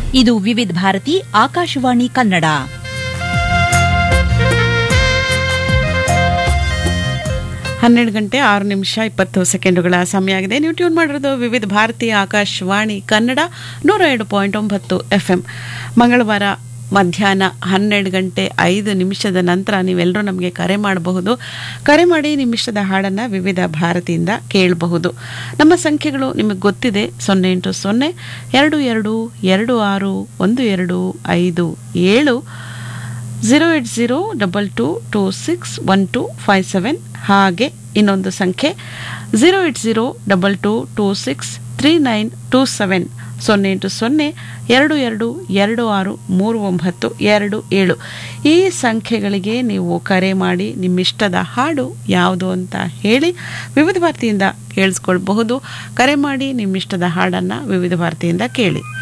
ಇದು ವಿವಿಧ ಭಾರತಿ ಆಕಾಶವಾಣಿ ಕನ್ನಡ ಹನ್ನೆರಡು ಗಂಟೆ ಆರು ನಿಮಿಷ ಇಪ್ಪತ್ತು ಸೆಕೆಂಡುಗಳ ಸಮಯ ಆಗಿದೆ ನೀವು ಟ್ಯೂನ್ ಮಾಡಿರೋದು ವಿವಿಧ ಭಾರತೀಯ ಆಕಾಶವಾಣಿ ಕನ್ನಡ ನೂರ ಎರಡು ಪಾಯಿಂಟ್ ಒಂಬತ್ತು ಎಫ್ ಎಂ ಮಂಗಳವಾರ ಮಧ್ಯಾಹ್ನ ಹನ್ನೆರಡು ಗಂಟೆ ಐದು ನಿಮಿಷದ ನಂತರ ನೀವೆಲ್ಲರೂ ನಮಗೆ ಕರೆ ಮಾಡಬಹುದು ಕರೆ ಮಾಡಿ ನಿಮ್ಮ ಇಷ್ಟದ ಹಾಡನ್ನು ವಿವಿಧ ಭಾರತಿಯಿಂದ ಕೇಳಬಹುದು ನಮ್ಮ ಸಂಖ್ಯೆಗಳು ನಿಮಗೆ ಗೊತ್ತಿದೆ ಸೊನ್ನೆ ಎಂಟು ಸೊನ್ನೆ ಎರಡು ಎರಡು ಎರಡು ಆರು ಒಂದು ಎರಡು ಐದು ಏಳು zero eight zero double two two six one two five seven ಹಾಗೆ ಇನ್ನೊಂದು ಸಂಖ್ಯೆ zero eight zero double two two six three nine two seven ಸೊನ್ನೆ ಎಂಟು ಸೊನ್ನೆ ಎರಡು ಎರಡು ಎರಡು ಆರು ಮೂರು ಒಂಬತ್ತು ಎರಡು ಏಳು ಈ ಸಂಖ್ಯೆಗಳಿಗೆ ನೀವು ಕರೆ ಮಾಡಿ ನಿಮ್ಮಿಷ್ಟದ ಹಾಡು ಯಾವುದು ಅಂತ ಹೇಳಿ ವಿವಿಧ ಭಾರತಿಯಿಂದ ಕೇಳಿಸ್ಕೊಳ್ಬಹುದು ಕರೆ ಮಾಡಿ ನಿಮ್ಮಿಷ್ಟದ ಹಾಡನ್ನು ವಿವಿಧ ಭಾರತಿಯಿಂದ ಕೇಳಿ